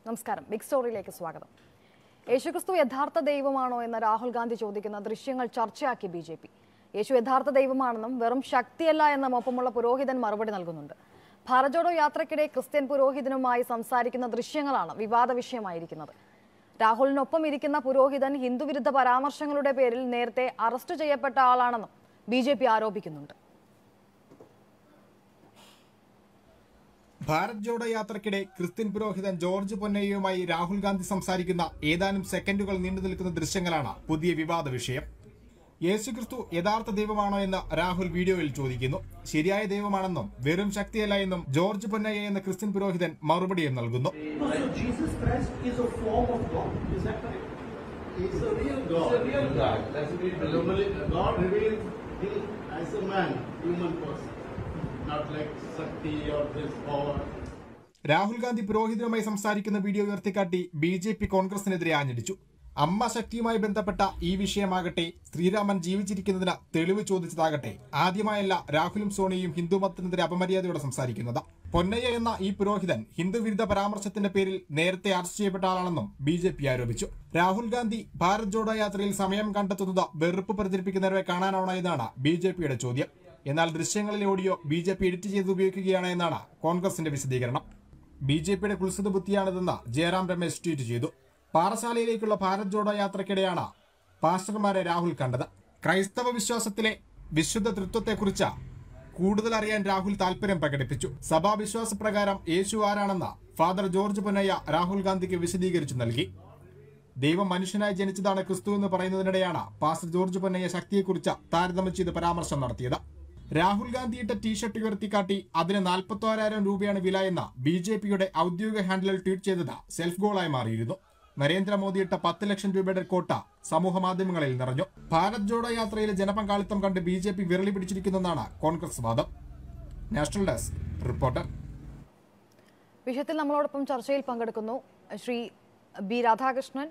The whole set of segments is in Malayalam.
നമസ്കാരം ബിഗ് സ്റ്റോറിയിലേക്ക് സ്വാഗതം യേശുക്രിസ്തു യഥാർത്ഥ ദൈവമാണോ എന്ന് രാഹുൽ ഗാന്ധി ചോദിക്കുന്ന ദൃശ്യങ്ങൾ ചർച്ചയാക്കി ബി ജെ പി യേശു യഥാർത്ഥ ദൈവമാണെന്നും വെറും ശക്തിയല്ല എന്നും ഒപ്പമുള്ള പുരോഹിതൻ മറുപടി നൽകുന്നുണ്ട് ഭാരത് ജോഡോ യാത്രയ്ക്കിടെ ക്രിസ്ത്യൻ പുരോഹിതനുമായി സംസാരിക്കുന്ന ദൃശ്യങ്ങളാണ് വിവാദ വിഷയമായിരിക്കുന്നത് രാഹുലിനൊപ്പം ഇരിക്കുന്ന പുരോഹിതൻ ഹിന്ദുവിരുദ്ധ പരാമർശങ്ങളുടെ പേരിൽ നേരത്തെ അറസ്റ്റ് ചെയ്യപ്പെട്ട ആളാണെന്നും ബി ജെ പി ആരോപിക്കുന്നുണ്ട് ഭാരത് ജോഡോ യാത്രക്കിടെ ക്രിസ്ത്യൻ പുരോഹിതൻ ജോർജ് പൊന്നയ്യയുമായി രാഹുൽ ഗാന്ധി സംസാരിക്കുന്ന ഏതാനും സെക്കൻഡുകൾ നീണ്ടു നിൽക്കുന്ന ദൃശ്യങ്ങളാണ് പുതിയ വിവാദ വിഷയം യേശുക്രിസ്തു യഥാർത്ഥ ദൈവമാണോ എന്ന് രാഹുൽ വീഡിയോയിൽ ചോദിക്കുന്നു ശരിയായ ദൈവമാണെന്നും വെറും ശക്തിയല്ല എന്നും ജോർജ് പൊന്നയ്യ എന്ന ക്രിസ്ത്യൻ പുരോഹിതൻ മറുപടിയും നൽകുന്നു So Jesus Christ is a form of God. Is that correct? He's a real God. He's a real God. That's a real Normally, God reveals him as a man, human person, not like Shakti or this power. Rahul Gandhi പുരോഹിതനുമായി സംസാരിക്കുന്ന വീഡിയോ ഉയർത്തിക്കാട്ടി ബി ജെ പി കോൺഗ്രസിനെതിരെ ആഞ്ഞടിച്ചു അമ്മ ശക്തിയുമായി ബന്ധപ്പെട്ട ഈ വിഷയമാകട്ടെ ശ്രീരാമൻ ജീവിച്ചിരിക്കുന്നതിന് തെളിവ് ചോദിച്ചതാകട്ടെ ആദ്യമായല്ല രാഹുലും സോണിയും ഹിന്ദുമതത്തിനെതിരെ അപമര്യാദയോടെ സംസാരിക്കുന്നത് പൊന്നയ്യ എന്ന ഈ പുരോഹിതൻ ഹിന്ദു വിരുദ്ധ പരാമർശത്തിന്റെ പേരിൽ നേരത്തെ അറസ്റ്റ് ചെയ്യപ്പെട്ട ആളാണെന്നും ബി ജെ പി ആരോപിച്ചു രാഹുൽ ഗാന്ധി ഭാരത് ജോഡോ യാത്രയിൽ സമയം കണ്ടെത്തുന്നത് വെറുപ്പ് പ്രചരിപ്പിക്കുന്നവരെ കാണാനാണോ എന്നാണ് ബി ജെ പിയുടെ ചോദ്യം എന്നാൽ ദൃശ്യങ്ങളിലെ audio B J P edit ചെയ്ത് ഉപയോഗിക്കുകയാണ് എന്നാണ് കോൺഗ്രസിന്റെ വിശദീകരണം ബി ജെ പിയുടെ കുൽസിത ബുദ്ധിയാണിതെന്ന് ജയറാം രമേശ് ട്വീറ്റ് ചെയ്തു പാറശാലയിലേക്കുള്ള ഭാരത് ജോഡോ യാത്രക്കിടെയാണ് പാസ്റ്റർമാരെ രാഹുൽ കണ്ടത് ക്രൈസ്തവ വിശ്വാസത്തിലെ വിശുദ്ധ തൃത്വത്തെക്കുറിച്ച് കൂടുതൽ അറിയാൻ രാഹുൽ താല്പര്യം പ്രകടിപ്പിച്ചു സഭാവിശ്വാസ പ്രകാരം യേശു ആരാണെന്ന് ഫാദർ ജോർജ് പൊന്നയ്യ രാഹുൽ ഗാന്ധിക്ക് വിശദീകരിച്ചു നൽകി ദൈവം മനുഷ്യനായി ജനിച്ചതാണ് ക്രിസ്തു എന്ന് പറയുന്നതിനിടെയാണ് പാസ്റ്റർ ജോർജ് പൊന്നയ്യ ശക്തിയെക്കുറിച്ച് താരതമ്യം ചെയ്ത് പരാമർശം നടത്തിയത് രാഹുൽ ഗാന്ധി ഇട്ട ടീഷർട്ട് ഉയർത്തിക്കാട്ടി അതിന് നാൽപ്പത്തോരായിരം രൂപയാണ് വില എന്ന ബി ജെ പിയുടെ ഔദ്യോഗിക ഹാൻഡിലിൽ ട്വീറ്റ് ചെയ്തത് സെൽഫ് ഗോളായി മാറിയിരുന്നു നരേന്ദ്രമോദി ഇട്ട പത്ത് ലക്ഷം രൂപയുടെ കോട്ട സമൂഹ മാധ്യമങ്ങളിൽ നിറഞ്ഞു ഭാരത് ജോഡോ യാത്രയിലെ ജനപങ്കാളിത്തം കണ്ട് ബി ജെ പി വിരളി പിടിച്ചിരിക്കുന്നെന്നാണ് കോൺഗ്രസ് വാദം നാഷണൽ ഡെസ്ക് റിപ്പോർട്ടർ വിഷയത്തിൽ നമ്മളോടൊപ്പം ചർച്ചയിൽ പങ്കെടുക്കുന്നു ശ്രീ ബി രാധാകൃഷ്ണൻ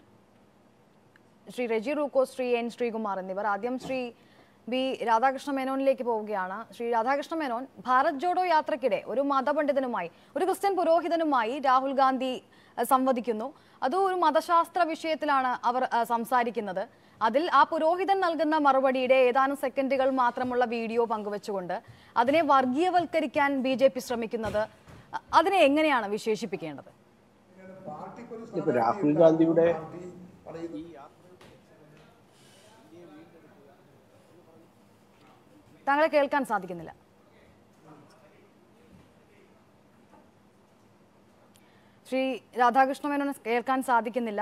ശ്രീ റെജി റൂക്കോ ശ്രീ എൻ ശ്രീകുമാർ എന്നിവർ ആദ്യം ശ്രീ ബി രാധാകൃഷ്ണ മേനോനിലേക്ക് പോവുകയാണ് ശ്രീ രാധാകൃഷ്ണ മേനോൻ ഭാരത് ജോഡോ യാത്രക്കിടെ ഒരു മതപണ്ഡിതനുമായി ഒരു ക്രിസ്ത്യൻ പുരോഹിതനുമായി രാഹുൽ ഗാന്ധി അഹ്, സംവദിക്കുന്നു അത് ഒരു മതശാസ്ത്ര വിഷയത്തിലാണ് അവർ അഹ്, സംസാരിക്കുന്നത് അതിൽ ആ പുരോഹിതൻ നൽകുന്ന മറുപടിയുടെ ഏതാനും സെക്കൻഡുകൾ മാത്രമുള്ള വീഡിയോ പങ്കുവെച്ചുകൊണ്ട് അതിനെ വർഗീയവൽക്കരിക്കാൻ ബി ജെ പി ശ്രമിക്കുന്നത് അ- അതിനെ എങ്ങനെയാണ് വിശേഷിപ്പിക്കേണ്ടത് ഇപ്പൊ രാഹുൽ ഗാന്ധിയുടെ ഈ യാത്ര താങ്കളെ കേൾക്കാൻ സാധിക്കുന്നില്ല ശ്രീ രാധാകൃഷ്ണ മേനോനെ കേൾക്കാൻ സാധിക്കുന്നില്ല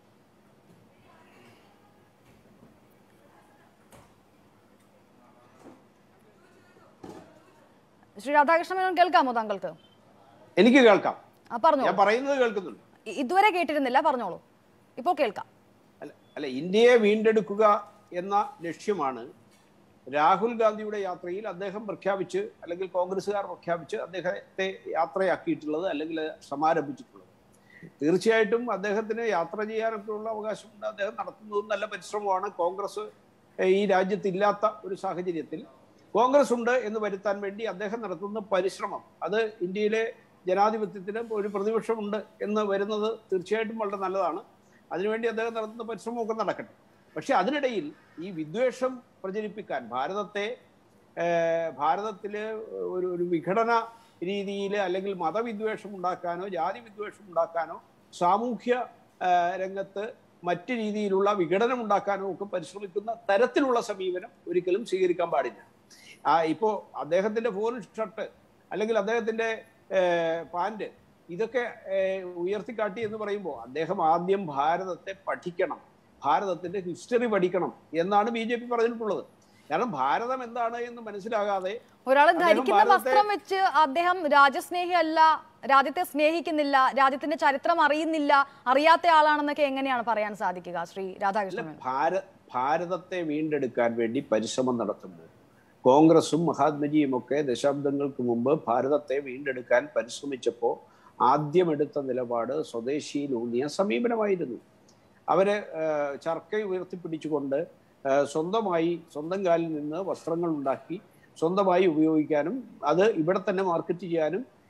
ശ്രീ രാധാകൃഷ്ണ മേനോൻ കേൾക്കാമോ താങ്കൾക്ക് എനിക്ക് കേൾക്കാം ആ പറഞ്ഞോളൂ ഞാൻ പറയുന്നത് കേൾക്കുന്നുണ്ട് ഇ- ഇതുവരെ കേട്ടിരുന്നില്ല പറഞ്ഞോളൂ ഇപ്പോൾ കേൾക്കാം അല്ല അല്ല ഇന്ത്യയെ വീണ്ടെടുക്കുക എന്ന ലക്ഷ്യമാണ് രാഹുൽ ഗാന്ധിയുടെ യാത്രയിൽ അദ്ദേഹം പ്രഖ്യാപിച്ച് അല്ലെങ്കിൽ കോൺഗ്രസ്സുകാർ പ്രഖ്യാപിച്ച് അദ്ദേഹത്തെ യാത്രയാക്കിയിട്ടുള്ളത് അല്ലെങ്കിൽ സമാരംഭിച്ചിട്ടുള്ളത് തീർച്ചയായിട്ടും അദ്ദേഹത്തിന് യാത്ര ചെയ്യാനൊക്കെ ഉള്ള അവകാശമുണ്ട് അദ്ദേഹം നടത്തുന്നതും നല്ല പരിശ്രമമാണ് കോൺഗ്രസ് ഏഹ്, ഈ രാജ്യത്ത് ഇല്ലാത്ത ഒരു സാഹചര്യത്തിൽ കോൺഗ്രസ് ഉണ്ട് എന്ന് വരുത്താൻ വേണ്ടി അദ്ദേഹം നടത്തുന്ന പരിശ്രമം അത് ഇന്ത്യയിലെ ജനാധിപത്യത്തിന് ഒരു പ്രതിപക്ഷമുണ്ട് എന്ന് വരുന്നത് തീർച്ചയായിട്ടും വളരെ നല്ലതാണ് അതിനുവേണ്ടി അദ്ദേഹം നടത്തുന്ന പരിശ്രമമൊക്കെ നടക്കട്ടെ പക്ഷെ അതിനിടയിൽ ഈ വിദ്വേഷം പ്രചരിപ്പിക്കാൻ ഭാരതത്തെ ഏഹ്, ഭാരതത്തില് ഒരു ഒരു വിഘടന രീതിയിൽ അല്ലെങ്കിൽ മതവിദ്വേഷം ഉണ്ടാക്കാനോ ജാതി വിദ്വേഷം ഉണ്ടാക്കാനോ സാമൂഹ്യ ഏഹ്, രംഗത്ത് മറ്റ് രീതിയിലുള്ള വിഘടനം ഉണ്ടാക്കാനോ ഒക്കെ പരിശ്രമിക്കുന്ന തരത്തിലുള്ള സമീപനം ഒരിക്കലും സ്വീകരിക്കാൻ പാടില്ല ആ ഇപ്പോ അദ്ദേഹത്തിന്റെ ഫോൺ ഷർട്ട് അല്ലെങ്കിൽ അദ്ദേഹത്തിന്റെ ഏഹ്, പാന്റ് ഇതൊക്കെ ഏഹ്, ഉയർത്തിക്കാട്ടി എന്ന് പറയുമ്പോൾ അദ്ദേഹം ആദ്യം ഭാരതത്തെ പഠിക്കണം ഭാരതത്തിന്റെ ഹിസ്റ്ററി പഠിക്കണം എന്നാണ് ബി ജെ പി പറഞ്ഞിട്ടുള്ളത് കാരണം ഭാരതം എന്താണ് എന്ന് മനസ്സിലാകാതെ ഒരാൾ അദ്ദേഹം ധരിക്കുന്ന ഭാരതത്തെ- വസ്ത്രം വെച്ച് അദ്ദേഹം രാജ്യസ്നേഹി അല്ല രാജ്യത്തെ സ്നേഹിക്കുന്നില്ല രാജ്യത്തിന്റെ ചരിത്രം അറിയുന്നില്ല അറിയാത്ത ആളാണെന്നൊക്കെ എങ്ങനെയാണ് പറയാൻ സാധിക്കുക ശ്രീ അല്ല രാധാകൃഷ്ണൻ ഭാര ഭാരതത്തെ വീണ്ടെടുക്കാൻ വേണ്ടി പരിശ്രമം നടത്തുമ്പോൾ കോൺഗ്രസും മഹാത്മജിയും ഒക്കെ ദശാബ്ദങ്ങൾക്ക് മുമ്പ് ഭാരതത്തെ വീണ്ടെടുക്കാൻ പരിശ്രമിച്ചപ്പോൾ ആദ്യം എടുത്ത നിലപാട് സ്വദേശിയിലൂന്നിയ സമീപനമായിരുന്നു അവര് ഏഹ്, ചർക്ക ഉയർത്തിപ്പിടിച്ചുകൊണ്ട് ഏഹ്, സ്വന്തമായി സ്വന്തം കാലിൽ നിന്ന് വസ്ത്രങ്ങൾ ഉണ്ടാക്കി സ്വന്തമായി ഉപയോഗിക്കാനും അത് ഇവിടെ തന്നെ മാർക്കറ്റ് ചെയ്യാനും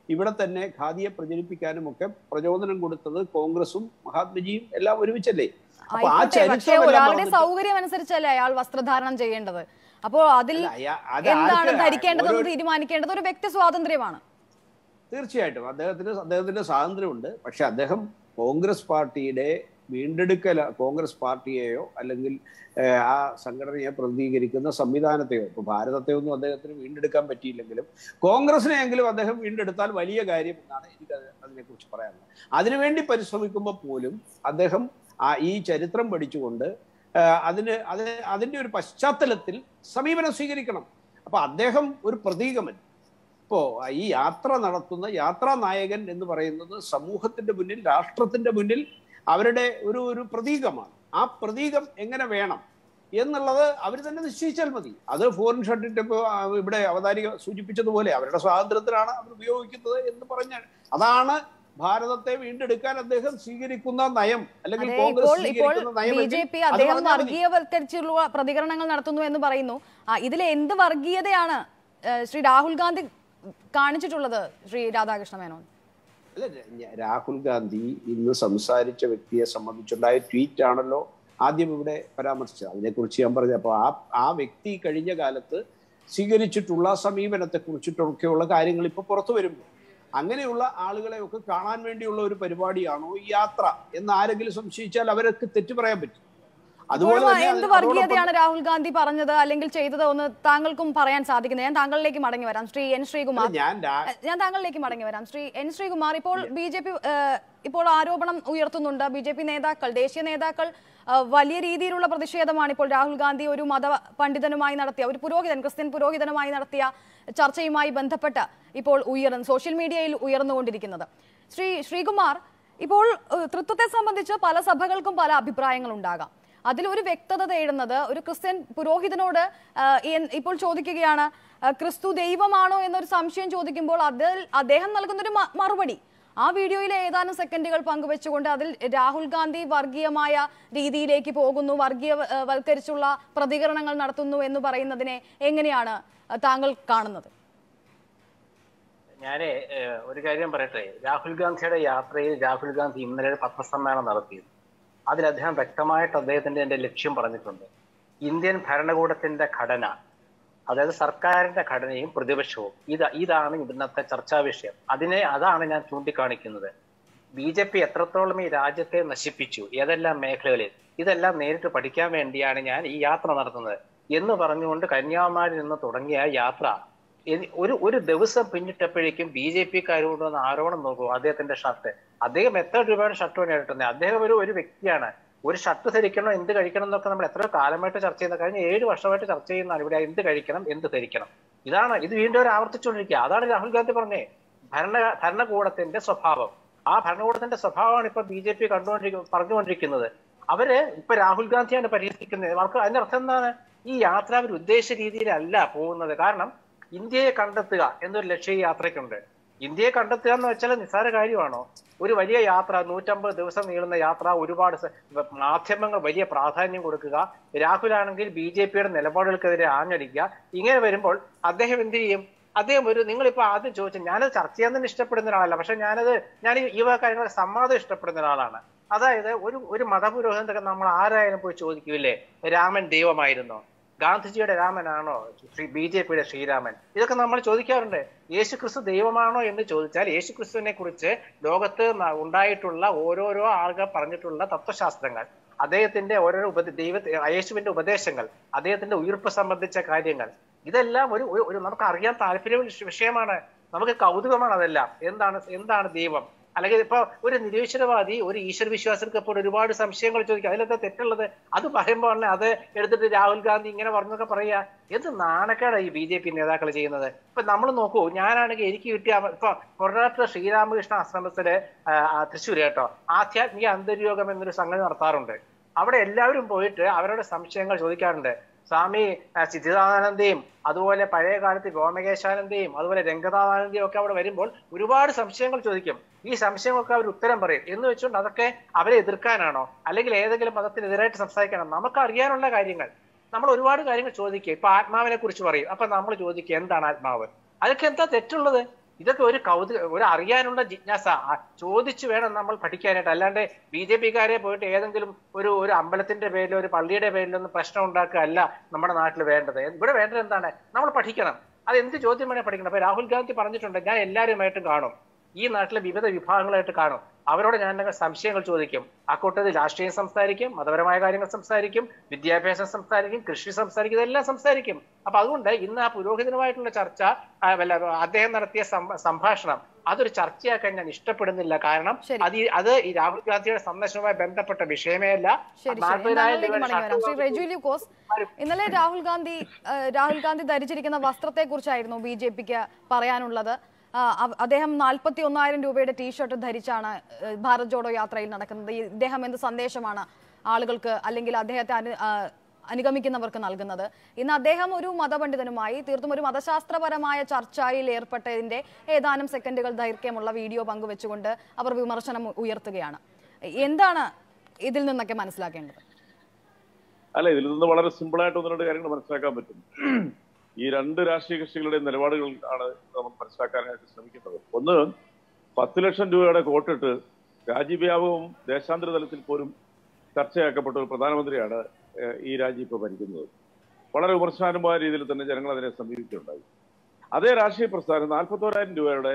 ഇവിടെ തന്നെ ഖാദിയെ പ്രചരിപ്പിക്കാനും ഒക്കെ പ്രചോദനം കൊടുത്തത് കോൺഗ്രസും മഹാത്മജിയും എല്ലാം ഒരുമിച്ചല്ലേ അപ്പൊ ആ ആയിക്കോട്ടെ പക്ഷേ ചരിത്രമെല്ലാം ഒരാളുടെ മറന്നിട്ട് സൗകര്യം അനുസരിച്ചല്ലേ അയാൾ വസ്ത്രധാരണം ചെയ്യേണ്ടത് അപ്പോൾ അതിൽ അല്ല, അയാ- അത് എന്താണ് ആർക്ക് ധരിക്കേണ്ടതെന്ന് ഓരോ- തീരുമാനിക്കേണ്ടത് ഒരു വ്യക്തി സ്വാതന്ത്ര്യമാണ് തീർച്ചയായിട്ടും അദ്ദേഹത്തിന് അദ്ദേഹത്തിന്റെ സ്വാതന്ത്ര്യമുണ്ട് പക്ഷെ അദ്ദേഹം കോൺഗ്രസ് പാർട്ടിയുടെ വീണ്ടെടുക്കൽ കോൺഗ്രസ് പാർട്ടിയെയോ അല്ലെങ്കിൽ ഏഹ്, ആ സംഘടനയെ പ്രതിനിധീകരിക്കുന്ന സംവിധാനത്തെയോ ഇപ്പൊ ഭാരതത്തെ ഒന്നും അദ്ദേഹത്തിന് വീണ്ടെടുക്കാൻ പറ്റിയില്ലെങ്കിലും കോൺഗ്രസിനെയെങ്കിലും അദ്ദേഹം വീണ്ടെടുത്താൽ വലിയ കാര്യം എന്നാണ് എനിക്ക് അത് അതിനെക്കുറിച്ച് പറയാനുള്ളത് അതിനുവേണ്ടി പരിശ്രമിക്കുമ്പോൾ പോലും അദ്ദേഹം ആ ഈ ചരിത്രം പഠിച്ചുകൊണ്ട് ഏഹ്, അതിന് അത് അതിന്റെ ഒരു പശ്ചാത്തലത്തിൽ സമീപനം സ്വീകരിക്കണം അപ്പൊ അദ്ദേഹം ഒരു പ്രതീകമല്ല ഇപ്പോ ഈ യാത്ര നടത്തുന്ന യാത്രാ നായകൻ എന്ന് പറയുന്നത് സമൂഹത്തിന്റെ മുന്നിൽ രാഷ്ട്രത്തിന്റെ മുന്നിൽ അവരുടെ ഒരു ഒരു പ്രതീകമാണ് ആ പ്രതീകം എങ്ങനെ വേണം എന്നുള്ളത് അവർ തന്നെ നിശ്ചയിച്ചാൽ മതി അത് ഫോറിൻ ഷർട്ടിന്റെ ഇപ്പോ ആ, ഇവിടെ അവതാരിക സൂചിപ്പിച്ചതുപോലെ അവരുടെ സ്വാതന്ത്ര്യത്തിനാണ് അവർ ഉപയോഗിക്കുന്നത് എന്ന് പറഞ്ഞാൽ അതാണ് ഭാരതത്തെ വീണ്ടെടുക്കാൻ അദ്ദേഹം സ്വീകരിക്കുന്ന നയം അല്ലെങ്കിൽ അതെ കോൺഗ്രസ് ഇപ്പോൾ ഇപ്പോൾ സ്വീകരിക്കുന്ന നയം ബി എങ്കിൽ ജെ പി അത് അദ്ദേഹം പറഞ്ഞാൽ മതി. വർഗീയവൽക്കരിച്ചുള്ള പ്രതികരണങ്ങൾ നടത്തുന്നു എന്ന് പറയുന്നു ആ, ഇതിൽ എന്ത് വർഗീയതയാണ് ഏഹ്, ശ്രീ രാഹുൽ ഗാന്ധി കാണിച്ചിട്ടുള്ളത് ശ്രീ രാധാകൃഷ്ണ മേനോൻ അല്ല ഞ- രാഹുൽ ഗാന്ധി ഇന്ന് സംസാരിച്ച വ്യക്തിയെ സംബന്ധിച്ചുണ്ടായ ട്വീറ്റ് ആണല്ലോ ആദ്യം ഇവിടെ പരാമർശിച്ചത് അതിനെക്കുറിച്ച് ഞാൻ പറഞ്ഞു അപ്പോൾ ആ ആ വ്യക്തി കഴിഞ്ഞ കാലത്ത് സ്വീകരിച്ചിട്ടുള്ള സമീപനത്തെ കുറിച്ചിട്ടൊക്കെയുള്ള കാര്യങ്ങൾ ഇപ്പൊ പുറത്തു വരുമ്പോൾ അങ്ങനെയുള്ള ആളുകളെ ഒക്കെ കാണാൻ വേണ്ടിയുള്ള ഒരു പരിപാടിയാണോ ഈ യാത്ര എന്ന് ആരെങ്കിലും സംശയിച്ചാൽ അവർക്ക് തെറ്റു പറയാൻ പറ്റും അതുപോലെ ഇപ്പോഴും തന്നെ എന്ത് അതിന് അതോടൊപ്പം വർഗീയതയാണ് രാഹുൽ ഗാന്ധി പറഞ്ഞത് അല്ലെങ്കിൽ ചെയ്തത് ഒന്ന് താങ്കൾക്കും പറയാൻ സാധിക്കുന്നത് ഞാൻ താങ്കളിലേക്ക് മടങ്ങി വരാം ശ്രീ എൻ ശ്രീകുമാർ ഞാൻ രാ- ഞാൻ താങ്കളിലേക്ക് മടങ്ങി വരാം ശ്രീ എൻ ശ്രീകുമാർ ഇപ്പോൾ ബി ജെ പി ഇപ്പോൾ ആരോപണം ഉയർത്തുന്നുണ്ട് ബി ജെ പി നേതാക്കൾ ദേശീയ നേതാക്കൾ ആ, വലിയ രീതിയിലുള്ള പ്രതിഷേധമാണ് ഇപ്പോൾ രാഹുൽ ഗാന്ധി ഒരു മത പണ്ഡിതനുമായി നടത്തിയ ഒരു പുരോഹിതൻ ക്രിസ്ത്യൻ പുരോഹിതനുമായി നടത്തിയ ചർച്ചയുമായി ബന്ധപ്പെട്ട് ഇപ്പോൾ ഉയർന്ന് സോഷ്യൽ മീഡിയയിൽ ഉയർന്നുകൊണ്ടിരിക്കുന്നത് ശ്രീ ശ്രീകുമാർ ഇപ്പോൾ ഏഹ്, തൃത്വത്തെ സംബന്ധിച്ച് പല സഭകൾക്കും പല അഭിപ്രായങ്ങൾ ഉണ്ടാകാം അതിലൊരു വ്യക്തത തേടുന്നത് ഒരു ക്രിസ്ത്യൻ പുരോഹിതനോട് ആ, എൻ- ഇപ്പോൾ ചോദിക്കുകയാണ് ആ, ക്രിസ്തു ദൈവമാണോ എന്നൊരു സംശയം ചോദിക്കുമ്പോൾ അതിൽ അദ്ദേഹം നൽകുന്നൊരു മ- മറുപടി ആ വീഡിയോയിലെ ഏതാനും സെക്കൻഡുകൾ പങ്കുവെച്ചുകൊണ്ട് അതിൽ രാഹുൽ ഗാന്ധി വർഗീയമായ രീതിയിലേക്ക് പോകുന്നു വർഗീയ ആ, വൽക്കരിച്ചുള്ള പ്രതികരണങ്ങൾ നടത്തുന്നു എന്ന് പറയുന്നതിനെ എങ്ങനെയാണ് ആ, താങ്കൾ കാണുന്നത് ഞാനേ ഏഹ്, ഒരു കാര്യം പറയട്ടെ രാഹുൽ ഗാന്ധിയുടെ യാത്രയിൽ രാഹുൽ ഗാന്ധി ഇന്നലെ ഒരു പത്രസമ്മേളനം നടത്തി അതിൽ അദ്ദേഹം വ്യക്തമായിട്ട് അദ്ദേഹത്തിന്റെ എന്റെ ലക്ഷ്യം പറഞ്ഞിട്ടുണ്ട് ഇന്ത്യൻ ഭരണകൂടത്തിന്റെ ഘടന അതായത് സർക്കാരിന്റെ ഘടനയും പ്രതിപക്ഷവും ഇത് ഇതാണ് ഇന്നത്തെ ചർച്ചാ വിഷയം അതിനെ അതാണ് ഞാൻ ചൂണ്ടിക്കാണിക്കുന്നത് ബി ജെ പി എത്രത്തോളം ഈ രാജ്യത്തെ നശിപ്പിച്ചു ഏതെല്ലാം മേഖലകളിൽ ഇതെല്ലാം നേരിട്ട് പഠിക്കാൻ വേണ്ടിയാണ് ഞാൻ ഈ യാത്ര നടത്തുന്നത് എന്ന് പറഞ്ഞുകൊണ്ട് കന്യാകുമാരിയിൽ നിന്ന് തുടങ്ങിയ യാത്ര ഇനി ഒരു ഒരു ദിവസം പിന്നിട്ടപ്പോഴേക്കും ബി ജെ പിക്കാരോട് വന്ന് ആരോപണം നോക്കൂ അദ്ദേഹത്തിന്റെ ഷർട്ട് അദ്ദേഹം എത്ര രൂപയുടെ ഷർട്ട് വേണ്ടി ഇട്ടുന്നത് അദ്ദേഹം ഒരു ഒരു വ്യക്തിയാണ് ഒരു ഷർട്ട് ധരിക്കണം എന്ത് കഴിക്കണം എന്നൊക്കെ നമ്മൾ എത്ര കാലമായിട്ട് ചർച്ച ചെയ്യുന്ന കഴിഞ്ഞ ഏഴ് വർഷമായിട്ട് ചർച്ച ചെയ്യുന്നതാണ് ഇവിടെ എന്ത് കഴിക്കണം എന്ത് ധരിക്കണം ഇതാണ് ഇത് വീണ്ടും അവർ ആവർത്തിച്ചുകൊണ്ടിരിക്കുക അതാണ് രാഹുൽ ഗാന്ധി പറഞ്ഞേ ഭരണ ഭരണകൂടത്തിന്റെ സ്വഭാവം ആ ഭരണകൂടത്തിന്റെ സ്വഭാവമാണ് ഇപ്പൊ ബി ജെ പി കണ്ടുകൊണ്ടിരിക്കുന്നത് പറഞ്ഞുകൊണ്ടിരിക്കുന്നത് അവര് ഇപ്പൊ രാഹുൽ ഗാന്ധിയാണ് പരിഹസിക്കുന്നത് അവർക്ക് അതിന്റെ അർത്ഥം എന്താണ് ഈ യാത്ര അവർ ഉദ്ദേശ രീതിയിലല്ല പോകുന്നത് കാരണം ഇന്ത്യയെ കണ്ടെത്തുക എന്നൊരു ലക്ഷ്യം ഈ യാത്രയ്ക്കുണ്ട് ഇന്ത്യയെ കണ്ടെത്തുക എന്ന് വെച്ചാൽ നിസ്സാര കാര്യമാണോ ഒരു വലിയ യാത്ര നൂറ്റമ്പത് ദിവസം നീളുന്ന യാത്ര ഒരുപാട് സ- മാധ്യമങ്ങൾ വലിയ പ്രാധാന്യം കൊടുക്കുക രാഹുലാണെങ്കിൽ ബി ജെ പിയുടെ നിലപാടുകൾക്കെതിരെ ആഞ്ഞടിക്കുക ഇങ്ങനെ വരുമ്പോൾ അദ്ദേഹം എന്ത് ചെയ്യും അദ്ദേഹം ഒരു നിങ്ങളിപ്പോ ആദ്യം ചോദിച്ചു ഞാനത് ചർച്ച ചെയ്യാൻ തന്നെ ഇഷ്ടപ്പെടുന്ന ഒരാളല്ല പക്ഷെ ഞാനത് ഞാൻ ഈ- ഈ വക കാര്യങ്ങൾ സംവാദം ഇഷ്ടപ്പെടുന്ന ഒരാളാണ് അതായത് ഒരു ഒരു മതപുരോഹിതനൊക്കെ നമ്മൾ ആരായാലും പോയി ചോദിക്കൂലേ രാമൻ ദൈവമായിരുന്നോ ഗാന്ധിജിയുടെ രാമനാണോ ശ്രീ ബി ജെ പിയുടെ ശ്രീരാമൻ ഇതൊക്കെ നമ്മൾ ചോദിക്കാറുണ്ട് യേശു ക്രിസ്തു ദൈവമാണോ എന്ന് ചോദിച്ചാൽ യേശു ക്രിസ്തുവിനെ കുറിച്ച് ലോകത്ത് ന- ഉണ്ടായിട്ടുള്ള ഓരോരോ ആളുകൾ പറഞ്ഞിട്ടുള്ള തത്വശാസ്ത്രങ്ങൾ അദ്ദേഹത്തിന്റെ ഓരോരോ ഉപദേ ദൈവ യേശുവിന്റെ ഉപദേശങ്ങൾ അദ്ദേഹത്തിന്റെ ഉയർപ്പ് സംബന്ധിച്ച കാര്യങ്ങൾ ഇതെല്ലാം ഒരു ഒരു- ഒരു നമുക്ക് അറിയാൻ താല്പര്യമുള്ള വിഷ- വിഷയമാണ് നമുക്ക് കൗതുകമാണ് അതെല്ലാം എന്താണ് എന്താണ് ദൈവം അല്ലെങ്കിൽ ഇപ്പൊ ഒരു നിരീശ്വരവാദി ഒരു ഈശ്വര വിശ്വാസികൾക്ക് ഇപ്പോൾ ഒരുപാട് സംശയങ്ങൾ ചോദിക്കുക അതിലെന്താ തെറ്റുള്ളത് അത് പറയുമ്പോൾ തന്നെ അത് എടുത്തിട്ട് രാഹുൽ ഗാന്ധി ഇങ്ങനെ പറഞ്ഞൊക്കെ പറയാ എന്ത് നാണക്കേടാണ് ഈ ബി ജെ പി നേതാക്കൾ ചെയ്യുന്നത് ഇപ്പൊ നമ്മൾ നോക്കൂ ഞാനാണെങ്കിൽ എനിക്ക് കിട്ടിയ അവ- ഇപ്പൊ പൊറനാട്ട് ശ്രീരാമകൃഷ്ണ ആശ്രമത്തില് ആ, ആ, തൃശ്ശൂർ കേട്ടോ ആധ്യാത്മിക അന്തര്യോഗം എന്നൊരു സംഗതി നടത്താറുണ്ട് അവിടെ എല്ലാവരും പോയിട്ട് അവരുടെ സംശയങ്ങൾ ചോദിക്കാറുണ്ട് സ്വാമി ആ, ചിത്തിതാനന്ദയും അതുപോലെ പഴയ കാലത്ത് ഗോമകേശാനന്ദയും അതുപോലെ രംഗനാഥാനന്ദയും ഒക്കെ അവിടെ വരുമ്പോൾ ഒരുപാട് സംശയങ്ങൾ ചോദിക്കും ഈ സംശയങ്ങൾക്ക് അവർ ഉത്തരം പറയും എന്ന് വെച്ചുകൊണ്ട് അതൊക്കെ അവരെ എതിർക്കാനാണോ അല്ലെങ്കിൽ ഏതെങ്കിലും മതത്തിനെതിരായിട്ട് സംസാരിക്കാനാണോ നമുക്ക് അറിയാനുള്ള കാര്യങ്ങൾ നമ്മൾ ഒരുപാട് കാര്യങ്ങൾ ചോദിക്കുക ഇപ്പൊ ആത്മാവിനെ കുറിച്ച് പറയും അപ്പൊ നമ്മൾ ചോദിക്കുക എന്താണ് ആത്മാവ് അതൊക്കെ എന്താ തെറ്റുള്ളത് ഇതൊക്കെ ഒരു കൗതുക ഒരു അറിയാനുള്ള ജിജ്ഞാസ ആ, ചോദിച്ചു വേണം നമ്മൾ പഠിക്കാനായിട്ട് അല്ലാണ്ട് ബി ജെ പിക്കാരെ പോയിട്ട് ഏതെങ്കിലും ഒരു ഒരു അമ്പലത്തിന്റെ പേരിലോ ഒരു പള്ളിയുടെ പേരിലൊന്നും പ്രശ്നം ഉണ്ടാക്കുക അല്ല നമ്മുടെ നാട്ടിൽ വേണ്ടത് ഇവിടെ വേണ്ടത് എന്താണ് നമ്മൾ പഠിക്കണം അത് എന്ത് ചോദ്യം വേണേൽ പഠിക്കണം അപ്പൊ രാഹുൽ ഗാന്ധി പറഞ്ഞിട്ടുണ്ട് ഞാൻ എല്ലാവരുമായിട്ടും കാണും ഈ നാട്ടിലെ വിവിധ വിഭാഗങ്ങളായിട്ട് കാണും അവരോട് ഞാൻ എന്തെങ്കിലും സംശയങ്ങൾ ചോദിക്കും അക്കൂട്ടത്തിൽ രാഷ്ട്രീയം സംസാരിക്കും മതപരമായ കാര്യങ്ങൾ സംസാരിക്കും വിദ്യാഭ്യാസം സംസാരിക്കും കൃഷി സംസാരിക്കും ഇതെല്ലാം സംസാരിക്കും അപ്പൊ അതുകൊണ്ട് ഇന്ന് ആ പുരോഹിതനുമായിട്ടുള്ള ചർച്ച ആ, വല്ല അദ്ദേഹം നടത്തിയ സം- സംഭാഷണം അതൊരു ചർച്ചയാക്കാൻ ഞാൻ ഇഷ്ടപ്പെടുന്നില്ല കാരണം ശരി. അത് ഈ- അത് ഈ രാഹുൽ ഗാന്ധിയുടെ സന്ദർശനവുമായി ബന്ധപ്പെട്ട വിഷയമേ അല്ല ശരി ശരി നാൽപ്പതിനായിരം താങ്കളിലേക്ക് രൂപയുടെ മടങ്ങി വരാം ശ്രീ ഷർട്ടും റെജു ലൂക്കോസ് ഇന്നലെ രാഹുൽ ഗാന്ധി ആ, രാഹുൽ ഗാന്ധി ധരിച്ചിരിക്കുന്ന വസ്ത്രത്തെ കുറിച്ചായിരുന്നു ബി ജെ പിക്ക് പറയാനുള്ളത് ആ, അവ- അദ്ദേഹം നാൽപ്പത്തി ഒന്നായിരം രൂപയുടെ ടീഷർട്ട് ധരിച്ചാണ് ഏ, ഭാരത് ജോഡോ യാത്രയിൽ നടക്കുന്നത് ഈ- ഇദ്ദേഹം എന്ത് സന്ദേശമാണ് ആളുകൾക്ക് അല്ലെങ്കിൽ അദ്ദേഹത്തെ അനു ആ, അനുഗമിക്കുന്നവർക്ക് നൽകുന്നത് ഇന്ന് അദ്ദേഹം ഒരു മതപണ്ഡിതനുമായി തീർത്തും ഒരു മതശാസ്ത്രപരമായ ചർച്ചയിൽ ഏർപ്പെട്ടതിന്റെ ഏതാനും സെക്കൻഡുകൾ ദൈർഘ്യമുള്ള വീഡിയോ പങ്കുവെച്ചുകൊണ്ട് അവർ വിമർശനം ഉയർത്തുകയാണ് എന്താണ് ഇതിൽ നിന്നൊക്കെ മനസ്സിലാക്കേണ്ടത് അല്ല ഇതിൽ നിന്ന് വളരെ സിമ്പിൾ ആയിട്ട് ഒന്ന് രണ്ട് കാര്യങ്ങൾ മനസ്സിലാക്കാൻ പറ്റും ഈ രണ്ട് രാഷ്ട്രീയ കക്ഷികളുടെ നിലപാടുകൾ ആണ് നമുക്ക് മനസ്സിലാക്കാനായിട്ട് ശ്രമിക്കുന്നത് ഒന്ന് പത്ത് ലക്ഷം രൂപയുടെ കോട്ടിട്ട് രാജ്യവ്യാപകവും ദേശാന്തര തലത്തിൽ പോലും ചർച്ചയാക്കപ്പെട്ട ഒരു പ്രധാനമന്ത്രിയാണ് ഏഹ്, ഈ രാജ്യം ഇപ്പോൾ ഭരിക്കുന്നത് വളരെ വിമർശനാനുമായ രീതിയിൽ തന്നെ ജനങ്ങൾ അതിനെ സമീപിക്കുകയുണ്ടായി അതേ രാഷ്ട്രീയ പ്രസ്ഥാനം നാൽപ്പത്തോരായിരം രൂപയുടെ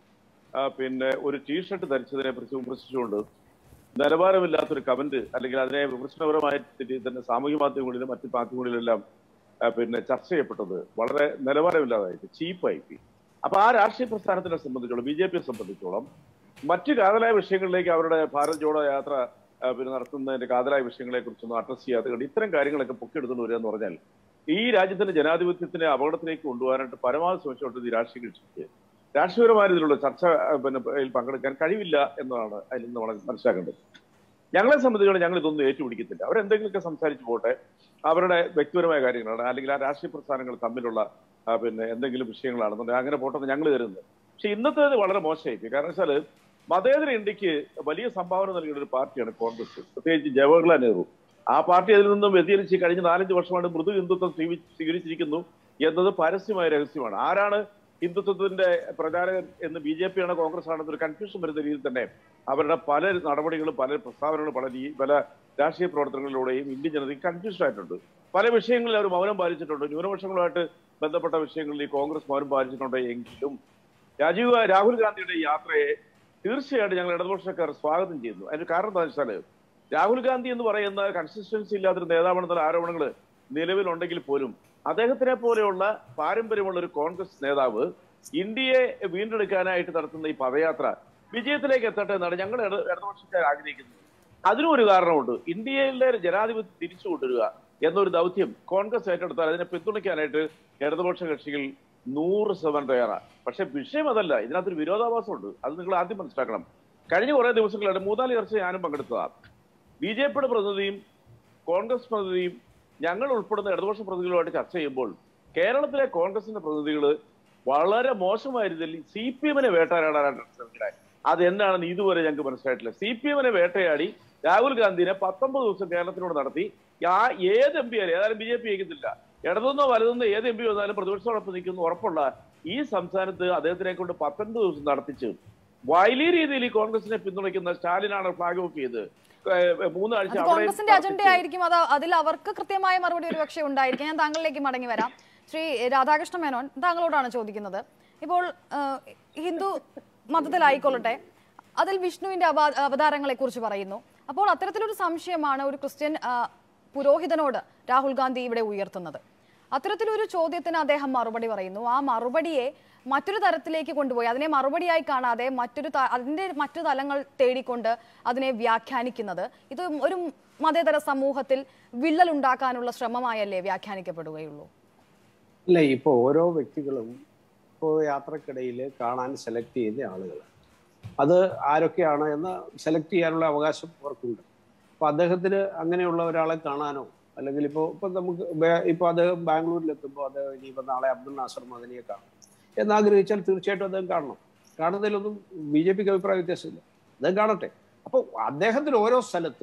ആ, പിന്നെ ഒരു ടീഷർട്ട് ധരിച്ചതിനെ കുറിച്ച് വിമർശിച്ചുകൊണ്ട് നിലവാരമില്ലാത്തൊരു കമന്റ് അല്ലെങ്കിൽ അതിനെ വിമർശനപരമായ രീതിയിൽ തന്നെ സാമൂഹ്യ മാധ്യമങ്ങളിലും മറ്റ് മാധ്യമങ്ങളിലെല്ലാം ആ, പിന്നെ ചർച്ച ചെയ്യപ്പെട്ടത് വളരെ നിലവാരമില്ലാതായിട്ട് ചീപ്പായി പോയി അപ്പൊ ആ രാഷ്ട്രീയ പ്രസ്ഥാനത്തിനെ സംബന്ധിച്ചോളം ബി ജെ പിയെ സംബന്ധിച്ചോളം മറ്റ് കാതലായ വിഷയങ്ങളിലേക്ക് അവരുടെ ഭാരത് ജോഡോ യാത്ര ആ, പിന്നെ നടത്തുന്നതിന്റെ കാതലായ വിഷയങ്ങളെ കുറിച്ചൊന്നും അഡ്രസ് ചെയ്യാതെ കൊണ്ട് ഇത്തരം കാര്യങ്ങളൊക്കെ പൊക്കിയെടുത്തുകൊണ്ട് വരിക എന്ന് പറഞ്ഞാൽ ഈ രാജ്യത്തിന്റെ ജനാധിപത്യത്തിനെ അപകടത്തിലേക്ക് കൊണ്ടുപോകാനായിട്ട് പരമാവധി ശ്രമിച്ചുകൊണ്ട് ഈ രാഷ്ട്രീയ കക്ഷിക്ക് രാഷ്ട്രീയപരമായ രീതിയിലുള്ള ചർച്ച ആ, പിന്നെ ഇതിൽ പങ്കെടുക്കാൻ കഴിവില്ല എന്നതാണ് അതിൽ നിന്ന് വളരെ മനസ്സിലാക്കേണ്ടത് ഞങ്ങളെ സംബന്ധിച്ചോളം ഞങ്ങൾ ഇതൊന്നും ഏറ്റുപിടിക്കത്തില്ല അവരെന്തെങ്കിലുമൊക്കെ സംസാരിച്ചു പോട്ടെ അവരുടെ വ്യക്തിപരമായ കാര്യങ്ങളാണ് അല്ലെങ്കിൽ ആ രാഷ്ട്രീയ പ്രസ്ഥാനങ്ങൾ തമ്മിലുള്ള ആ, പിന്നെ എന്തെങ്കിലും വിഷയങ്ങളാണെന്നുണ്ടെങ്കിൽ അങ്ങനെ പോട്ടെന്ന് ഞങ്ങൾ കരുതുന്നത് പക്ഷെ ഇന്നത്തേത് വളരെ മോശമായിരിക്കും കാരണം വെച്ചാൽ മതേതര ഇന്ത്യക്ക് വലിയ സംഭാവന നൽകിയ ഒരു പാർട്ടിയാണ് കോൺഗ്രസ് പ്രത്യേകിച്ച് ജവഹർലാൽ നെഹ്റു ആ പാർട്ടി അതിൽ നിന്നും വ്യതിചലിച്ച് കഴിഞ്ഞ നാലഞ്ച് വർഷമായിട്ട് മൃദു ഹിന്ദുത്വം സ്വീകരി- സ്വീകരിച്ചിരിക്കുന്നു എന്നത് പരസ്യമായ രഹസ്യമാണ് ആരാണ് ഹിന്ദുത്വത്തിന്റെ പ്രചാരകൻ എന്ന് ബി ജെ പി ആണോ കോൺഗ്രസ് ആണോ എന്നൊരു കൺഫ്യൂഷൻ വരുന്ന രീതിയിൽ തന്നെ അവരുടെ പല നടപടികളും പല പ്രസ്താവനകളും പല രീ- പല രാഷ്ട്രീയ പ്രവർത്തനങ്ങളിലൂടെയും ഇന്ത്യൻ ജനതയ്ക്ക് കൺഫ്യൂഷൻ ആയിട്ടുണ്ട് പല വിഷയങ്ങളിൽ അവർ മൗനം പാലിച്ചിട്ടുണ്ട് ന്യൂനപക്ഷങ്ങളുമായിട്ട് ബന്ധപ്പെട്ട വിഷയങ്ങളിൽ ഈ കോൺഗ്രസ് മൗനം പാലിച്ചിട്ടുണ്ട് എങ്കിലും രാജീവ് രാഹുൽ ഗാന്ധിയുടെ ഈ യാത്രയെ തീർച്ചയായിട്ടും ഞങ്ങൾ ഇടതുപക്ഷക്കാർ സ്വാഗതം ചെയ്യുന്നു അതിന് കാരണം എന്താ വെച്ചാൽ രാഹുൽ ഗാന്ധി എന്ന് പറയുന്ന കൺസിസ്റ്റൻസി ഇല്ലാത്തൊരു നേതാവാണെന്നുള്ള ആരോപണങ്ങൾ നിലവിലുണ്ടെങ്കിൽ പോലും അദ്ദേഹത്തിനെ പോലെയുള്ള പാരമ്പര്യമുള്ള ഒരു കോൺഗ്രസ് നേതാവ് ഇന്ത്യയെ വീണ്ടെടുക്കാനായിട്ട് നടത്തുന്ന ഈ പദയാത്ര വിജയത്തിലേക്ക് എത്തട്ടെ എന്നാണ് ഞങ്ങൾ ഇട- ഇടതുപക്ഷക്കാർ ആഗ്രഹിക്കുന്നത് അതിനും ഒരു കാരണമുണ്ട് ഇന്ത്യയിലെ ജനാധിപത്യം തിരിച്ചു കൊണ്ടുവരിക എന്നൊരു ദൗത്യം കോൺഗ്രസ് ഏറ്റെടുത്താൽ അതിനെ പിന്തുണയ്ക്കാനായിട്ട് ഇടതുപക്ഷ കക്ഷികൾ നൂറ് ശതമാനം തയ്യാറാണ് പക്ഷെ വിഷയം അതല്ല ഇതിനകത്തൊരു വിരോധാഭാസമുണ്ട് അത് നിങ്ങൾ ആദ്യം മനസ്സിലാക്കണം കഴിഞ്ഞ കുറെ ദിവസങ്ങളായിട്ട് മൂന്നാല് ചർച്ച ഞാനും പങ്കെടുത്തതാണ് ബി ജെ പിയുടെ പ്രതിനിധിയും കോൺഗ്രസ് പ്രതിനിധിയും ഞങ്ങൾ ഉൾപ്പെടുന്ന ഇടതുപക്ഷ പ്രതിനിധികളുമായിട്ട് ചർച്ച ചെയ്യുമ്പോൾ കേരളത്തിലെ കോൺഗ്രസിന്റെ പ്രതിനിധികൾ വളരെ മോശമായ രീതിയിൽ സി പി എമ്മിനെ വേട്ടയാടാനായിട്ട് ശ്രമിക്കുന്നത് അത് എന്നാണെന്ന് ഇതുവരെ ഞങ്ങൾക്ക് മനസ്സിലായിട്ടില്ല സി പി എമ്മിനെ വേട്ടയാടി രാഹുൽ ഗാന്ധിനെ പത്തൊമ്പത് ദിവസം കേരളത്തിലൂടെ നടത്തി ആ ഏത് എം പി ആയാലും ഏതായാലും ബി ജെ പി ജയിക്കുന്നില്ല ഇടതുനിന്നോ വലതുനിന്നോ ഏത് എം പി വന്നാലും പ്രതിപക്ഷത്തോടൊപ്പം നിൽക്കുന്ന ഉറപ്പുള്ള ഈ സംസ്ഥാനത്ത് അദ്ദേഹത്തിനെ കൊണ്ട് പത്തൊൻപത് ദിവസം നടത്തിച്ച് വലിയ രീതിയിൽ ഈ കോൺഗ്രസിനെ പിന്തുണയ്ക്കുന്ന സ്റ്റാലിനാണ് ഫ്ലാഗ് ഓഫ് ചെയ്ത് ഏഹ് മൂന്നാഴ്ച അത് അവിടെ കോൺഗ്രസിന്റെ അജണ്ട നടത്തിച്ച് ആയിരിക്കും അത് അതിൽ അവർക്ക് കൃത്യമായ മറുപടി ഒരു പക്ഷേ ഉണ്ടായിരിക്കും ഞാൻ താങ്കളിലേക്ക് മടങ്ങി വരാം ശ്രീ രാധാകൃഷ്ണ മേനോൻ താങ്കളോടാണ് ചോദിക്കുന്നത് ഇപ്പോൾ ആ, ഹിന്ദു മതത്തിലായിക്കൊള്ളട്ടെ അതിൽ വിഷ്ണുവിന്റെ അവ- അവതാരങ്ങളെ കുറിച്ച് പറയുന്നു അപ്പോൾ അത്തരത്തിലൊരു സംശയമാണ് ഒരു ക്രിസ്ത്യൻ ആ, പുരോഹിതനോട് രാഹുൽ ഗാന്ധി ഇവിടെ ഉയർത്തുന്നത് അത്തരത്തിലൊരു ചോദ്യത്തിന് അദ്ദേഹം മറുപടി പറയുന്നു ആ മറുപടിയെ മറ്റൊരു തരത്തിലേക്ക് കൊണ്ടുപോയി അതിനെ മറുപടിയായി കാണാതെ മറ്റൊരു ത- അതിന്റെ മറ്റു തലങ്ങൾ തേടിക്കൊണ്ട് അതിനെ വ്യാഖ്യാനിക്കുന്നത് ഇത് ഒരു മതേതര സമൂഹത്തിൽ വിള്ളൽ ഉണ്ടാക്കാനുള്ള ശ്രമമായല്ലേ വ്യാഖ്യാനിക്കപ്പെടുകയുള്ളൂ അല്ല ഇപ്പോൾ ഓരോ വ്യക്തികളും ഇപ്പോൾ യാത്രക്കിടയിൽ കാണാൻ സെലക്ട് ചെയ്യുന്ന ആളുകൾ അത് ആരൊക്കെയാണ് എന്ന് സെലക്ട് ചെയ്യാനുള്ള അവകാശം അവർക്കുണ്ട് അപ്പോൾ അദ്ദേഹത്തിന് അങ്ങനെയുള്ള ഒരാളെ കാണാനോ അല്ലെങ്കിൽ ഇപ്പോൾ ഇപ്പം നമുക്ക് ബേ- ഇപ്പോൾ അദ്ദേഹം ബാംഗ്ലൂരിലെത്തുമ്പോൾ അദ്ദേഹം ഇനിയിപ്പോൾ നാളെ അബ്ദുൽ നാസർ മദനിയെ കാണും എന്നാഗ്രഹിച്ചാൽ തീർച്ചയായിട്ടും അദ്ദേഹം കാണണം കാണുന്നതിലൊന്നും ബി ജെ പിക്ക് അഭിപ്രായ വ്യത്യാസമില്ല അദ്ദേഹം കാണട്ടെ അപ്പോൾ അദ്ദേഹത്തിന് ഓരോ സ്ഥലത്തും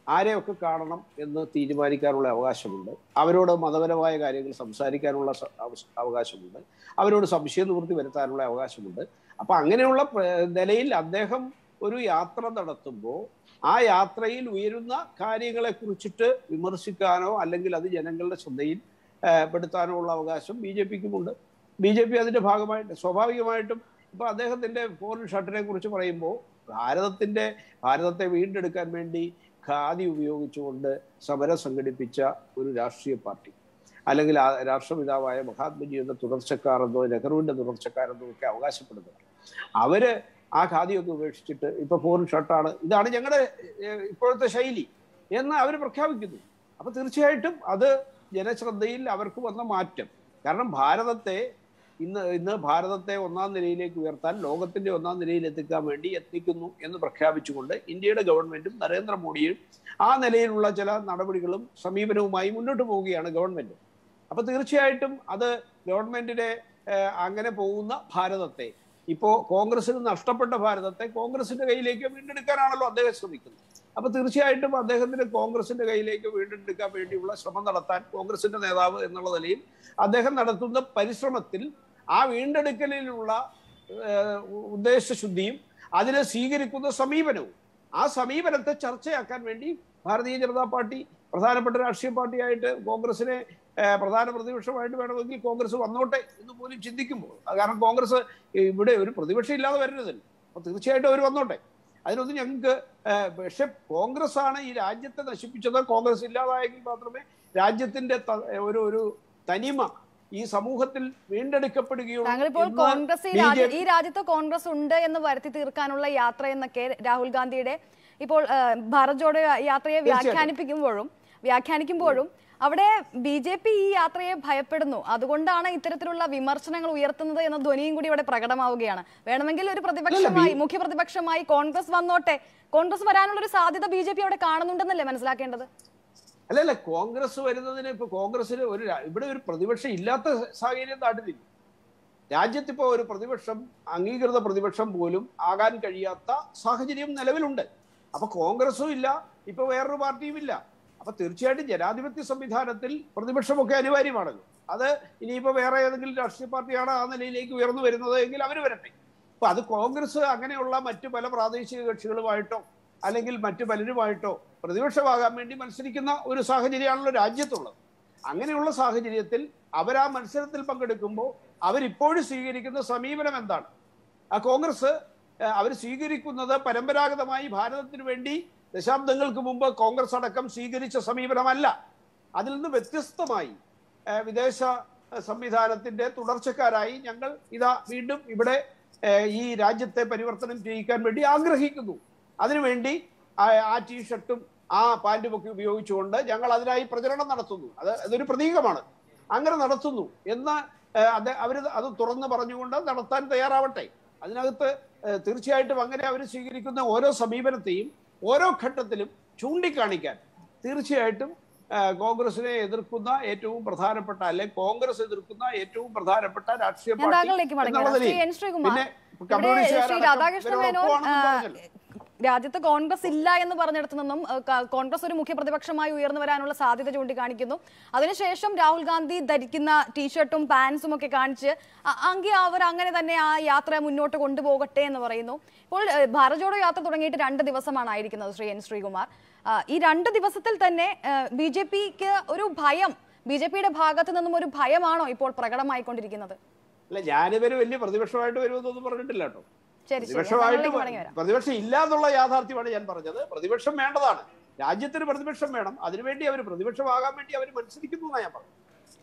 ആരെയൊക്കെ കാണണം എന്ന് തീരുമാനിക്കാനുള്ള അവകാശമുണ്ട് അവരോട് മതപരമായ കാര്യങ്ങൾ സംസാരിക്കാനുള്ള സ- അവസ- അവകാശമുണ്ട് അവരോട് സംശയ നിവൃത്തി വരുത്താനുള്ള അവകാശമുണ്ട് അപ്പൊ അങ്ങനെയുള്ള പ്ര- നിലയിൽ അദ്ദേഹം ഒരു യാത്ര നടത്തുമ്പോൾ ആ യാത്രയിൽ ഉയരുന്ന കാര്യങ്ങളെ കുറിച്ചിട്ട് വിമർശിക്കാനോ അല്ലെങ്കിൽ അത് ജനങ്ങളുടെ ശ്രദ്ധയിൽ ആ, പെടുത്താനോ ഉള്ള അവകാശം ബി ജെ പിക്കുമുണ്ട് ബി ജെ പി അതിന്റെ ഭാഗമായിട്ട് സ്വാഭാവികമായിട്ടും ഇപ്പൊ അദ്ദേഹത്തിന്റെ ഫോറിൻ ഷർട്ടിനെ കുറിച്ച് പറയുമ്പോൾ ഭാരതത്തിന്റെ ഭാരതത്തെ വീണ്ടെടുക്കാൻ വേണ്ടി ഖാദി ഉപയോഗിച്ചുകൊണ്ട് സമരം സംഘടിപ്പിച്ച ഒരു രാഷ്ട്രീയ പാർട്ടി അല്ലെങ്കിൽ ആ രാഷ്ട്രപിതാവായ മഹാത്മജിയുടെ തുടർച്ചക്കാരെന്നോ നെഹ്റുവിന്റെ തുടർച്ചക്കാരെന്നോ ഒക്കെ അവകാശപ്പെടുന്നത് അവര് ആ ഖാദിയൊക്കെ ഉപേക്ഷിച്ചിട്ട് ഇപ്പൊ ഫോറിൻ ഷർട്ടാണ് ഇതാണ് ഞങ്ങളുടെ ഏഹ്, ഇപ്പോഴത്തെ ശൈലി എന്ന് അവർ പ്രഖ്യാപിക്കുന്നു അപ്പൊ തീർച്ചയായിട്ടും അത് ജനശ്രദ്ധയിൽ അവർക്ക് വന്ന മാറ്റം കാരണം ഭാരതത്തെ ഇന്ന് ഇന്ന് ഭാരതത്തെ ഒന്നാം നിലയിലേക്ക് ഉയർത്താൻ ലോകത്തിന്റെ ഒന്നാം നിലയിൽ എത്തിക്കാൻ വേണ്ടി എത്തിക്കുന്നു എന്ന് പ്രഖ്യാപിച്ചുകൊണ്ട് ഇന്ത്യയുടെ ഗവൺമെന്റും നരേന്ദ്രമോദിയും ആ നിലയിലുള്ള ചില നടപടികളും സമീപനവുമായി മുന്നോട്ട് പോവുകയാണ് ഗവൺമെന്റ് അപ്പൊ തീർച്ചയായിട്ടും അത് ഗവൺമെന്റിനെ ഏഹ്, അങ്ങനെ പോകുന്ന ഭാരതത്തെ ഇപ്പോ കോൺഗ്രസിന് നഷ്ടപ്പെട്ട ഭാരതത്തെ കോൺഗ്രസിന്റെ കയ്യിലേക്ക് വീണ്ടെടുക്കാനാണല്ലോ അദ്ദേഹം ശ്രമിക്കുന്നത് അപ്പൊ തീർച്ചയായിട്ടും അദ്ദേഹത്തിന് കോൺഗ്രസിന്റെ കയ്യിലേക്ക് വീണ്ടെടുക്കാൻ വേണ്ടിയുള്ള ശ്രമം നടത്താൻ കോൺഗ്രസിന്റെ നേതാവ് എന്നുള്ള നിലയിൽ അദ്ദേഹം നടത്തുന്ന പരിശ്രമത്തിൽ ആ വീണ്ടെടുക്കലിലുള്ള ഏഹ്, ഉദ്ദേശശുദ്ധിയും അതിനെ സ്വീകരിക്കുന്ന സമീപനവും ആ സമീപനത്തെ ചർച്ചയാക്കാൻ വേണ്ടി ഭാരതീയ ജനതാ പാർട്ടി പ്രധാനപ്പെട്ട രാഷ്ട്രീയ പാർട്ടിയായിട്ട് കോൺഗ്രസിനെ ഏഹ്, പ്രധാന പ്രതിപക്ഷമായിട്ട് വേണമെങ്കിൽ കോൺഗ്രസ് വന്നോട്ടെ എന്ന് പോലും ചിന്തിക്കുമ്പോൾ അത് കാരണം കോൺഗ്രസ് ഇവിടെ ഒരു പ്രതിപക്ഷം ഇല്ലാതെ വരരുതല്ലോ അപ്പൊ തീർച്ചയായിട്ടും അവർ വന്നോട്ടെ അതിനൊന്നും ഞങ്ങൾക്ക് ഏഹ്, പക്ഷെ കോൺഗ്രസ് ആണ് ഈ രാജ്യത്തെ നശിപ്പിച്ചത് കോൺഗ്രസ് ഇല്ലാതായെങ്കിൽ മാത്രമേ രാജ്യത്തിന്റെ ത- ഒരു ഒരു തനിമ ഈ സമൂഹത്തിൽ വീണ്ടെടുക്കപ്പെടുകയുള്ളൂ താങ്കളിപ്പോൾ എന്ന് കോൺഗ്രസ് ഈ ബി രാജ്യ ജെ പി- ഈ രാജ്യത്ത് കോൺഗ്രസ് ഉണ്ട് എന്ന് വരുത്തി തീർക്കാനുള്ള യാത്ര എന്നൊക്കെ രാഹുൽ ഗാന്ധിയുടെ ഇപ്പോൾ ആ, ഭാരത് ജോഡോ യാത്രയെ തീർച്ചയായിട്ടും. വ്യാഖ്യാനിപ്പിക്കുമ്പോഴും വ്യാഖ്യാനിക്കുമ്പോഴും അവിടെ ബി ജെ പി ഈ യാത്രയെ ഭയപ്പെടുന്നു അതുകൊണ്ടാണ് ഇത്തരത്തിലുള്ള വിമർശനങ്ങൾ ഉയർത്തുന്നത് എന്ന ധ്വനിയും കൂടി ഇവിടെ പ്രകടമാവുകയാണ് വേണമെങ്കിൽ ഒരു പ്രതിപക്ഷമായി മുഖ്യ പ്രതിപക്ഷമായി കോൺഗ്രസ് വന്നോട്ടെ കോൺഗ്രസ് വരാനുള്ള ഒരു സാധ്യത ബി ജെ പി അവിടെ കാണുന്നുണ്ടെന്നല്ലേ മനസ്സിലാക്കേണ്ടത് അല്ലല്ല കോൺഗ്രസ് വരുന്നതിന് ഇപ്പൊ കോൺഗ്രസിന് ഒരു രാ- ഇവിടെ ഒരു പ്രതിപക്ഷം ഇല്ലാത്ത സാഹചര്യം നാട്ടിലില്ല രാജ്യത്ത് ഇപ്പോൾ ഒരു പ്രതിപക്ഷം അംഗീകൃത പ്രതിപക്ഷം പോലും ആകാൻ കഴിയാത്ത സാഹചര്യം നിലവിലുണ്ട് അപ്പൊ കോൺഗ്രസും ഇല്ല ഇപ്പൊ വേറൊരു പാർട്ടിയും ഇല്ല അപ്പൊ തീർച്ചയായിട്ടും ജനാധിപത്യ സംവിധാനത്തിൽ പ്രതിപക്ഷമൊക്കെ അനിവാര്യമാണല്ലോ അത് ഇനിയിപ്പോ വേറെ ഏതെങ്കിലും രാഷ്ട്രീയ പാർട്ടിയാണ് ആ നിലയിലേക്ക് ഉയർന്നു വരുന്നത് എങ്കിൽ അവർ വരട്ടെ അപ്പൊ അത് കോൺഗ്രസ് അങ്ങനെയുള്ള മറ്റു പല പ്രാദേശിക കക്ഷികളുമായിട്ടോ അല്ലെങ്കിൽ മറ്റു പലരുമായിട്ടോ പ്രതിപക്ഷമാകാൻ വേണ്ടി മത്സരിക്കുന്ന ഒരു സാഹചര്യമാണല്ലോ രാജ്യത്തുള്ളത് അങ്ങനെയുള്ള സാഹചര്യത്തിൽ അവർ ആ മത്സരത്തിൽ പങ്കെടുക്കുമ്പോൾ അവരിപ്പോഴും സ്വീകരിക്കുന്ന സമീപനം എന്താണ് ആ കോൺഗ്രസ് അവർ സ്വീകരിക്കുന്നത് പരമ്പരാഗതമായി ഭാരതത്തിന് വേണ്ടി ദശാബ്ദങ്ങൾക്ക് മുമ്പ് കോൺഗ്രസ് അടക്കം സ്വീകരിച്ച സമീപനമല്ല അതിൽ നിന്ന് വ്യത്യസ്തമായി ഏഹ്, വിദേശ ഏഹ്, സംവിധാനത്തിന്റെ തുടർച്ചക്കാരായി ഞങ്ങൾ ഇതാ വീണ്ടും ഇവിടെ ഏഹ്, ഈ രാജ്യത്തെ പരിവർത്തനം ചെയ്യിക്കാൻ വേണ്ടി ആഗ്രഹിക്കുന്നു അതിനുവേണ്ടി ആ ആ ടീഷർട്ടും ആ പാൻറ്റും ഒക്കെ ഉപയോഗിച്ചുകൊണ്ട് ഞങ്ങൾ അതിനായി പ്രചരണം നടത്തുന്നു അത് അതൊരു പ്രതീകമാണ് അങ്ങനെ നടത്തുന്നു എന്ന് ഏഹ്, അത് അവർ അത് തുറന്നു പറഞ്ഞുകൊണ്ട് നടത്താൻ തയ്യാറാവട്ടെ അതിനകത്ത് ഏഹ്, തീർച്ചയായിട്ടും അങ്ങനെ അവർ സ്വീകരിക്കുന്ന ഓരോ സമീപനത്തെയും ഓരോ ഘട്ടത്തിലും ചൂണ്ടിക്കാണിക്കാൻ തീർച്ചയായിട്ടും ഏഹ്, കോൺഗ്രസിനെ എതിർക്കുന്ന ഏറ്റവും പ്രധാനപ്പെട്ട അല്ലെ കോൺഗ്രസ് എതിർക്കുന്ന ഏറ്റവും പ്രധാനപ്പെട്ട രാഷ്ട്രീയ ഞാൻ താങ്കളിലേക്ക് പാർട്ടി മടങ്ങി എന്നുള്ള ശ്രീ നിലയിൽ എൻ ശ്രീകുമാർ പിന്നെ ഇവിടെ ശ്രീ കമ്മ്യൂണിസ്റ്റുകാരടക്കം രാധാകൃഷ്ണ ഇവരോട് മേനോൻ ഒപ്പമാണെന്നും ആ, പറഞ്ഞല്ലോ. രാജ്യത്ത് കോൺഗ്രസ് ഇല്ല എന്ന് പറഞ്ഞിടത്തു നിന്നും ആ, ക- കോൺഗ്രസ് ഒരു മുഖ്യ പ്രതിപക്ഷമായി ഉയർന്നു വരാനുള്ള സാധ്യത ചൂണ്ടിക്കാണിക്കുന്നു അതിനുശേഷം രാഹുൽ ഗാന്ധി ധരിക്കുന്ന ടീഷർട്ടും പാൻസും ഒക്കെ കാണിച്ച് അ- എങ്കിൽ അവർ അങ്ങനെ തന്നെ ആ യാത്ര മുന്നോട്ട് കൊണ്ടുപോകട്ടെ എന്ന് പറയുന്നു ഇപ്പോൾ ഏഹ്, ഭാരത് ജോഡോ യാത്ര തുടങ്ങിയിട്ട് രണ്ട് ദിവസമാണ് ആയിരിക്കുന്നത് ശ്രീ എൻ ശ്രീകുമാർ ആ, ഈ രണ്ട് ദിവസത്തിൽ തന്നെ ബി ജെ പിക്ക് ഒരു ഭയം ബി ജെ പിയുടെ ഭാഗത്ത് നിന്നും ഒരു ഭയമാണോ ഇപ്പോൾ പ്രകടമായിക്കൊണ്ടിരിക്കുന്നത് അല്ല ഞാനിവര് വലിയ പ്രതിപക്ഷമായിട്ട് വരുമെന്നൊന്നും പറഞ്ഞിട്ടില്ല കേട്ടോ ശരി ശരി ഞാൻ പ്രതിപക്ഷമായിട്ട് താങ്കളിലേക്ക് മടങ്ങി വരാം പ്രതിപക്ഷം ഇല്ല എന്നുള്ള യാഥാർത്ഥ്യമാണ് ഞാൻ പറഞ്ഞത് പ്രതിപക്ഷം വേണ്ടതാണ് രാജ്യത്തിന് പ്രതിപക്ഷം വേണം അതിനുവേണ്ടി അവർ പ്രതിപക്ഷമാകാൻ വേണ്ടി അവർ മത്സരിക്കുന്നു എന്നാണ് ഞാൻ പറഞ്ഞത്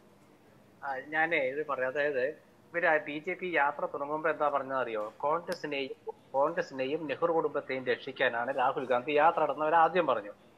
ആ, ഞാനേ ഇത് പറയാം അതായത് ഇവര് ബി ജെ പി യാത്ര തുടങ്ങുമ്പോൾ എന്താ പറഞ്ഞതറിയോ കോൺഗ്രസിനെയും കോൺഗ്രസിനെയും നെഹ്റു കുടുംബത്തെയും രക്ഷിക്കാനാണ് രാഹുൽ ഗാന്ധി യാത്ര നടന്നവർ ആദ്യം പറഞ്ഞു